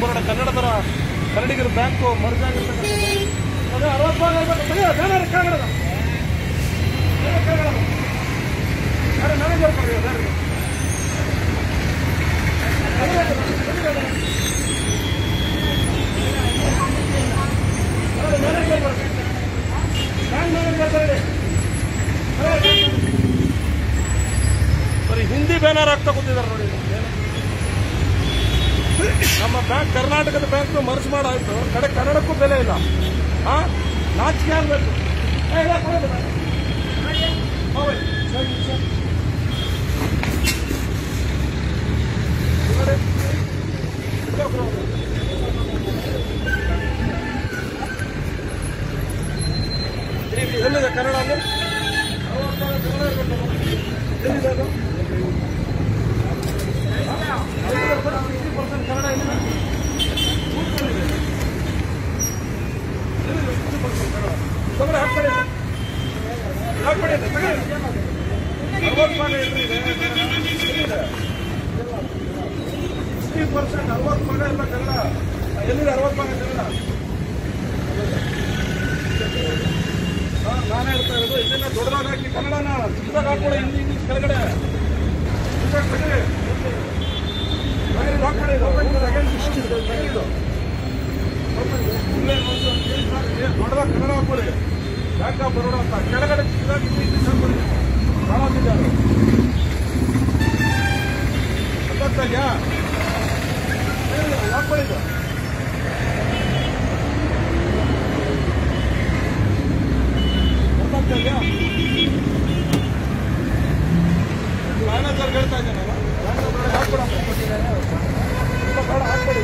ಬರೋಣ ಕನ್ನಡದರ ಕನ್ನಡಿಗರ bank merge ಆಗಿರ್ತಕ್ಕಂಥದ್ದು ಅದೇ ಅರವತ್ತು ಭಾಗ ಇರ್ಬೇಕು. ತೆಗೆಯೋ, ಬ್ಯಾನರ್ ಕೆಳಗಡೆ ಇದೆ. ಬ್ಯಾನರ್ ಕೆಳಗಡೆ ಇದೆ. ಯಾರು ಮ್ಯಾನೇಜರ್ ಕೊಡಿ, ಯಾರು? ತೆಗೆಯೋ, ತೆಗೆಯೋ. ಯಾರು ಮ್ಯಾನೇಜರ್ ಕೊಡಿ. ಬ್ಯಾಂಕ್ ಮ್ಯಾನೇಜರ್ ಕೊಡಿ. ಬರೀ ಹಿಂದಿ ಬ್ಯಾನರ್ ಹಾಕ್ತಾ ಕೂತಿದ್ದಾರೆ ನೋಡಿ ಏನು? ನಮ್ಮ ಬ್ಯಾಂಕ್ ಕರ್ನಾಟಕದ ಬ್ಯಾಂಕ್ ಮರ್ಜ್ ಮಾಡಾಯ್ತು ಕಡೆ ಕನ್ನಡಕ್ಕೂ ಬೆಲೆ ಇಲ್ಲ ಹಾ ನಾಚಿಕೆ ಆಗ್ಬೇಕು ಏ, ಇಲ್ಲ, ಕೊಡೋದು ಬೇಡ. ಹೋಗಿ, ಸರಿ, ಸರಿ. ನೋಡಿ. ಇಲ್ಲೇ ಕೊಡು. ಇಲ್ಲಿ ಎಲ್ಲಿದೆ ಕನ್ನಡ ಅಲ್ಲಿ ಕನ್ನಡ ಇರ್ಬೇಕು. ಎಲ್ಲಿದೆ ಅದು? ಕನ್ನಡ ಎಲ್ಲಿದೆ? ತಗೊಳ್ಳಿ, ಹಾಕ್ಕೊಳ್ಳಿ. ಹಾಕ್ಬಿಡಿ ಅಂತ, ತಗೊಳ್ಳಿ. ಅರವತ್ತು ಭಾಗ ಎಲ್ರಿ ಇದೆ? ಎಲ್ಲಿದೆ? 60% ಅರವತ್ತು ಭಾಗ ಇಲ್ಲ ಕನ್ನಡ ಎಲ್ಲಿದೆ ಅರವತ್ತು ಭಾಗ ಕನ್ನಡ ಹಾ, ನಾನೇ ಹೇಳ್ತಾ ಇರೋದು ಇದನ್ನ ದೊಡ್ಡದಾಗ ಹಾಕಿ ಕನ್ನಡನ ಚಿಕ್ಕದಾಗ ಹಾಕೊಳ್ಳಿ ಹಿಂದಿ ಇಂಗ್ಲಿಷ್ ಕೆಳಗಡೆ ಚಿಕ್ಕದಾಗಿ ಬಿಡಿ. ಹಾಗೆ ಇದು ಹಾಕ್ಕೊಳ್ಳಿ ಇದು. against ಇದು, ಇದು. ಇಲ್ಲೇ ಒಂದು ಏ, ದೊಡ್ಡದಾಗ ಕನ್ನಡ ಹಾಕೊಳ್ಳಿ ಬ್ಯಾಂಕ್ ಆಫ್ ಬರೋಡ ಅಂತ ಕೆಳಗಡೆ ಚಿಕ್ಕದಾಗಿ ಹಿಂದಿ ಇಂಗ್ಲಿಷ್ ಹಾಕೊಳ್ಳಿ ಕಾಣೋದಿದ್ದಾರೆ ಗೊತ್ತಾಗ್ಯಾ ಹಾಕೊಳ್ಳಿ ಇದು ಗೊತ್ತಾಗ್ತಾ ಮ್ಯಾನೇಜರ್ ಹೇಳ್ತಾ ಇದ್ದೇನಲ್ಲ ಮ್ಯಾನೇಜರ್ ಹಾಕ್ಬಿಡಮ್ಮ ಇಲ್ಲ ಬೇಡ ಹಾಕ್ಬಿಡಿ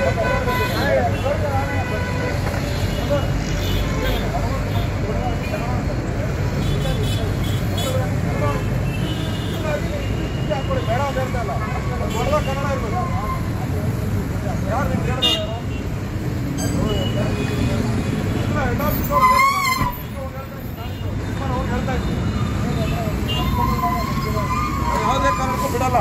ಹಾಕ್ಬಿಡಿ ಬೇಡ ಅಂತ ಹೇಳ್ತಾ ಇಲ್ಲ ದೊಡ್ಡದಾಗ ಕನ್ನಡ ಇರ್ಬೇಕು ಯಾರು ನಿಮ್ಗೆ ಹೇಳಿದ್ರು ಇಲ್ಲ ಹೆಡ್ ಆಫೀಸ್ ಅವ್ರು ಹೇಳ್ತಾ ಇದ್ದೀನಿ ಯಾವುದೇ ಕಾರಣಕ್ಕೂ ಬಿಡಲ್ಲ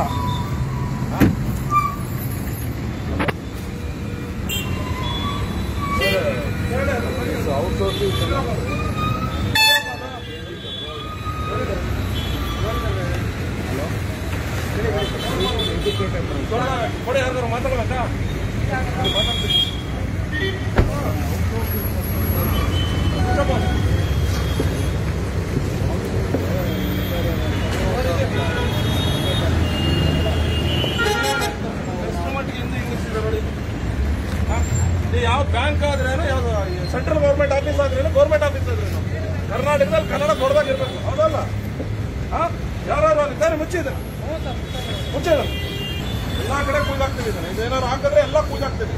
ಕೊಡಿ ಯಾರು ಮಾತಾಡ್ಬೇಕಾ ಮಾತಾಡ್ತೀನಿ ಎಷ್ಟು ಮಟ್ಟಿಗೆ ಹಿಂದಿ ಇಂಗ್ಲಿಷ್ ಇದೆ ನೋಡಿ ಹಾ? ಇದು ಯಾವ ಬ್ಯಾಂಕ್ ಆದ್ರೇನು ಯಾವ್ದು ಸೆಂಟ್ರಲ್ ಗೌರ್ಮೆಂಟ್ ಆಫೀಸ್ ಆದ್ರೇನು ಗೌರ್ಮೆಂಟ್ ಆಫೀಸ್ ಆದ್ರೇನು ಕರ್ನಾಟಕದಲ್ಲಿ ಕನ್ನಡ ದೊಡ್ಡದಾಗಿರ್ಬೇಕು ಹೌದಲ್ಲ ಹಾ ಯಾರು ಇದ್ದಾರೆ ಮುಚ್ಚಿದೆ ಮುಚ್ಚಿದೆ ಎಲ್ಲಾ ಕಡೆ ಕೂಗಾಗ್ತೀವಿ ಇದನ್ನ ಇದೇನಾದ್ರು ಹಾಕಿದ್ರೆ ಎಲ್ಲ ಕೂಗಾಗ್ತೀವಿ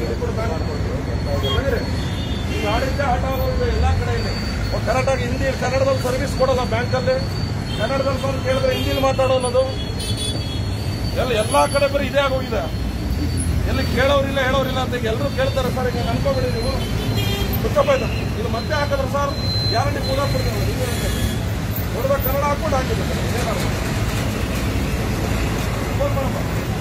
ಈಗ ಆಡಿದ್ದೆ ಆಟ ಆಡೋದು ಎಲ್ಲಾ ಕಡೆ ಇದೆ ಕರೆಕ್ಟಾಗಿ ಹಿಂದಿ ಕನ್ನಡದಲ್ಲಿ ಸರ್ವಿಸ್ ಕೊಡೋಲ್ಲ ಬ್ಯಾಂಕಲ್ಲಿ ಕನ್ನಡದಲ್ಲಿ ಬಂದು ಕೇಳಿದ್ರೆ ಹಿಂದಿಲಿ ಮಾತಾಡೋ ಅನ್ನೋದು ಎಲ್ಲ ಎಲ್ಲಾ ಕಡೆ ಬರೀ ಇದೇ ಆಗೋಗಿದೆ ಎಲ್ಲಿ ಕೇಳೋರಿಲ್ಲ ಹೇಳೋರಿಲ್ಲ ಅಂತ ಈಗ ಎಲ್ಲರೂ ಕೇಳ್ತಾರೆ ಸರ್ ಈಗ ಅನ್ಕೋಬೇಡಿ ನೀವು ಗೊತ್ತಪ್ಪ ಇದು ಇದು ಮತ್ತೆ ಹಾಕಿದ್ರೆ ಸರ್ ಗ್ಯಾರಂಟಿ ಕೂಡ ಕೊಡ್ತೀವಿ ನೋಡಿದಾಗ ಕನ್ನಡ ಹಾಕ್ಬಿಟ್ಟು ಹಾಕಿದ್ರೆ ಫೋನ್ ಮಾಡಪ್ಪ